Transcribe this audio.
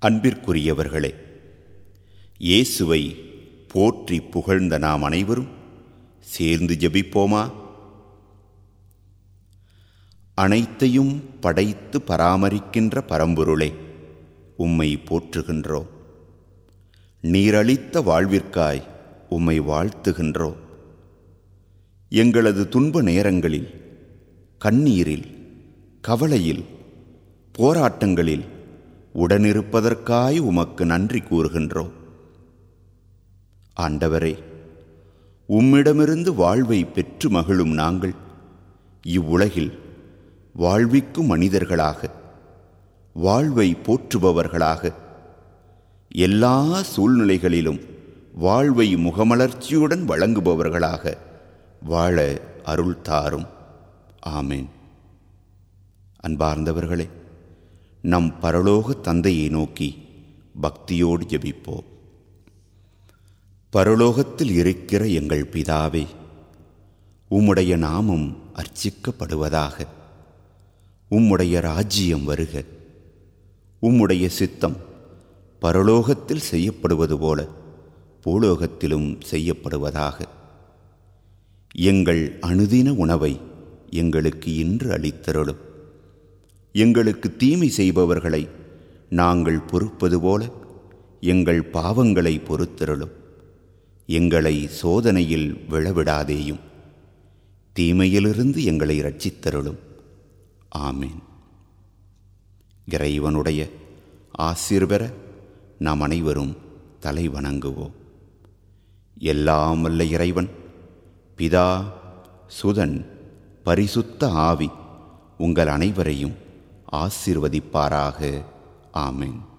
அன்பிற்குரியவர்களே இயேசுவை போற்றி புகழ்ந்த நாம் அனைவரும் சேர்ந்து ஜெபிப்போமா அனைத்தையும் படைத்து பராமரிக்கின்ற பரம்பொருளே உம்மை போற்றுகின்றோம் நீரளித்த வாழ்விற்காய் உம்மை வாழ்த்துகின்றோம் எங்களது துன்ப நேரங்களில் கண்ணீரில் கவலையில் போராட்டங்களில் உடனிருப்பதற்காய் உமக்கு நன்றி கூறுகின்றோம் ஆண்டவரே உம்மிடமிருந்து வாழ்வை பெற்று மகிழும் நாங்கள் இவ்வுலகில் வாழ்விக்கும் மனிதர்களாக வாழ்வை போற்றுபவர்களாக எல்லா சூழ்நிலைகளிலும் வாழ்வை முகமலர்ச்சியுடன் வழங்குபவர்களாக வாழ அருள் தாரும் ஆமேன் அன்பார்ந்தவர்களே நம் பரலோக தந்தையை நோக்கி பக்தியோடு ஜெபிப்போம் பரலோகத்தில் இருக்கிற எங்கள் பிதாவே உம்முடைய நாமம் அர்ச்சிக்கப்படுவதாக உம்முடைய ராஜ்யம் வருக உம்முடைய சித்தம் பரலோகத்தில் செய்யப்படுவது போல பூலோகத்திலும் செய்யப்படுவதாக எங்கள் அனுதின உணவை எங்களுக்கு இன்று அளித்தருளும் எங்களுக்கு தீமை செய்பவர்களை நாங்கள் பொறுப்பது போல எங்கள் பாவங்களை பொறுத்தருளும் எங்களை சோதனையில் விழவிடாதேயும் தீமையிலிருந்து எங்களை ரட்சித்தருளும் ஆமேன் இறைவனுடைய ஆசீர் பெற நாம் அனைவரும் தலை வணங்குவோம் எல்லாம் வல்ல இறைவன் பிதா சுதன் பரிசுத்த ஆவி உங்கள் அனைவரையும் ஆசீர்வதிப்பாராக ஆமேன்